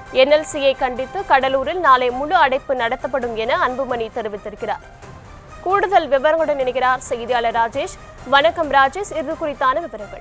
என்எல்சியை கண்டித்து கடலூரில் நாளை முழு அடைப்பு நடத்தப்படும் என அன்புமணி தெரிவித்திருக்கிறார் கூடுதல் விவரங்களுடன் இணைகிறார் செய்தியாளர் ராஜேஷ் வணக்கம் ராஜேஷ் இது குறித்தான விவரங்கள்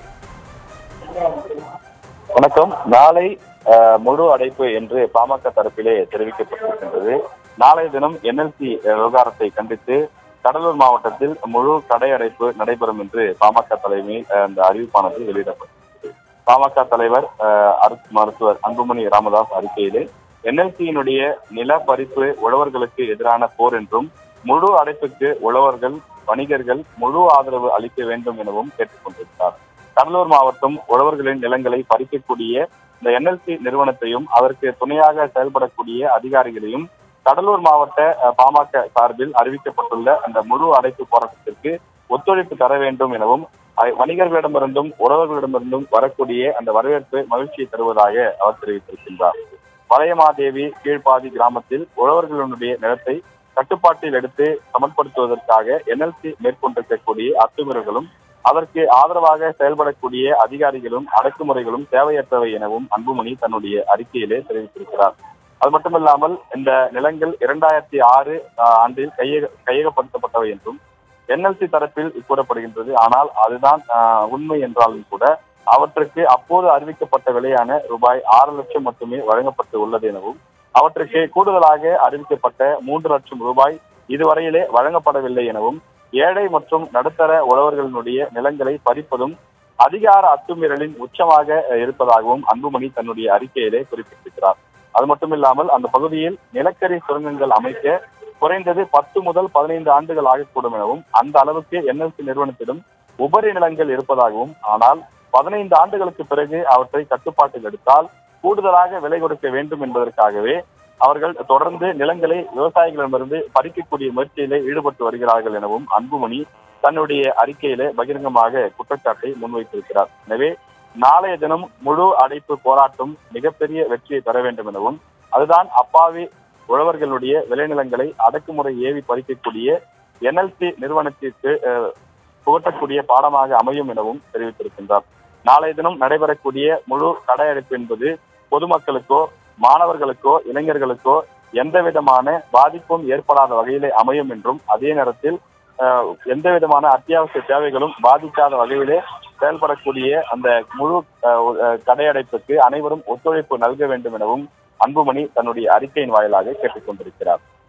வணக்கம் நாளை அஹ், முழு அடைப்பு என்று பாமக தரப்பிலே தெரிவிக்கப்பட்டிருக்கின்றது நாளைய தினம் என்எல்சி விவகாரத்தை கண்டித்து கடலூர் மாவட்டத்தில் முழு கடை அடைப்பு நடைபெறும் என்று பாமக தலைமையில் அஹ், அந்த அறிவிப்பானது வெளியிடப்பட்டிருக்கிறது பாமக தலைவர் அஹ், அரசு மருத்துவர் அன்புமணி ராமதாஸ் அறிக்கையிலே என்எல்சியினுடைய நில பறிப்பு உழவர்களுக்கு எதிரான போர் என்றும் முழு அடைப்புக்கு உழவர்கள் வணிகர்கள் முழு ஆதரவு அளிக்க வேண்டும் எனவும் கேட்டுக்கொண்டிருக்கிறார் கடலூர் மாவட்டம் உழவர்களின் நிலங்களை பறிக்கக்கூடிய இந்த என்எல்சி நிறுவனத்தையும் அதற்கு துணையாக செயல்படக்கூடிய அதிகாரிகளையும் கடலூர் மாவட்ட அஹ், பாமக சார்பில் அறிவிக்கப்பட்டுள்ள அந்த முழு அடைப்பு போராட்டத்திற்கு ஒத்துழைப்பு தர வேண்டும் எனவும் அஹ், வணிகர்களிடமிருந்தும் உழவர்களிடமிருந்தும் வரக்கூடிய அந்த வரவேற்பு மகிழ்ச்சியை தருவதாக அவர் தெரிவித்திருக்கின்றார் வளையமாதேவி கீழ்ப்பாதி கிராமத்தில் உழவர்களுடைய நிலத்தை கட்டுப்பாட்டில் எடுத்து சமன்படுத்துவதற்காக என்எல்சி மேற்கொண்டிருக்கக்கூடிய அத்துமீறல்களும் அதற்கு ஆதரவாக செயல்படக்கூடிய அதிகாரிகளும் அடக்குமுறைகளும் தேவையற்றவை எனவும் அன்புமணி தன்னுடைய அறிக்கையிலே தெரிவித்திருக்கிறார் அது மட்டுமில்லாமல் இந்த நிலங்கள் இரண்டாயிரத்தி ஆறு ஆண்டில் கையக கையகப்படுத்தப்பட்டவை என்றும் என்எல்சி தரப்பில் கூறப்படுகின்றது ஆனால் அதுதான் ஆஹ், உண்மை என்றாலும் கூட அவற்றுக்கு அப்போது அறிவிக்கப்பட்ட விலையான ரூபாய் ஆறு லட்சம் மட்டுமே வழங்கப்பட்டு உள்ளது எனவும் அவற்றுக்கு கூடுதலாக அறிவிக்கப்பட்ட மூன்று லட்சம் ரூபாய் இதுவரையிலே வழங்கப்படவில்லை எனவும் ஏழை மற்றும் நடுத்தர உழவர்களினுடைய நிலங்களை பறிப்பதும் அதிகார அத்துமீறலின் உச்சமாக அஹ், இருப்பதாகவும் அன்புமணி தன்னுடைய அறிக்கையிலே குறிப்பிட்டிருக்கிறார் அது மட்டுமில்லாமல் அந்த பகுதியில் நிலக்கரி சுரங்கங்கள் அமைக்க குறைந்தது பத்து முதல் பதினைந்து ஆண்டுகள் ஆகக்கூடும் எனவும் அந்த அளவுக்கு என்எல்சி நிறுவனத்திடம் உபரி நிலங்கள் இருப்பதாகவும் ஆனால் பதினைந்து ஆண்டுகளுக்கு பிறகு அவற்றை கட்டுப்பாட்டில் எடுத்தால் கூடுதலாக விலை கொடுக்க வேண்டும் என்பதற்காகவே அவர்கள் தொடர்ந்து நிலங்களை விவசாயிகளிடமிருந்து பறிக்கக்கூடிய முயற்சியிலே ஈடுபட்டு வருகிறார்கள் எனவும் அன்புமணி தன்னுடைய அறிக்கையிலே பகிரங்கமாக குற்றச்சாட்டை முன்வைத்திருக்கிறார் எனவே நாளைய தினம் முழு அடைப்பு போராட்டம் மிகப்பெரிய வெற்றியை பெற வேண்டும் எனவும் அதுதான் அப்பாவி உழவர்களுடைய விளைநிலங்களை அடக்குமுறை ஏவி பறிக்கக்கூடிய என்எல்சி நிறுவனத்திற்கு அஹ், புகட்டக்கூடிய பாடமாக அமையும் எனவும் தெரிவித்திருக்கின்றார் நாளைய தினம் நடைபெறக்கூடிய முழு கடையடைப்பு என்பது பொதுமக்களுக்கோ மாணவர்களுக்கோ இளைஞர்களுக்கோ எந்த விதமான பாதிப்பும் ஏற்படாத வகையிலே அமையும் என்றும் அதே நேரத்தில் அஹ், எந்த விதமான அத்தியாவசிய தேவைகளும் பாதிக்காத வகையிலே செயல்படக்கூடிய அந்த முழு அஹ், அஹ், கடையடைப்புக்கு அனைவரும் ஒத்துழைப்பு நல்க வேண்டும் எனவும் அன்புமணி தன்னுடைய அறிக்கையின் வாயிலாக கேட்டுக்கொண்டிருக்கிறார்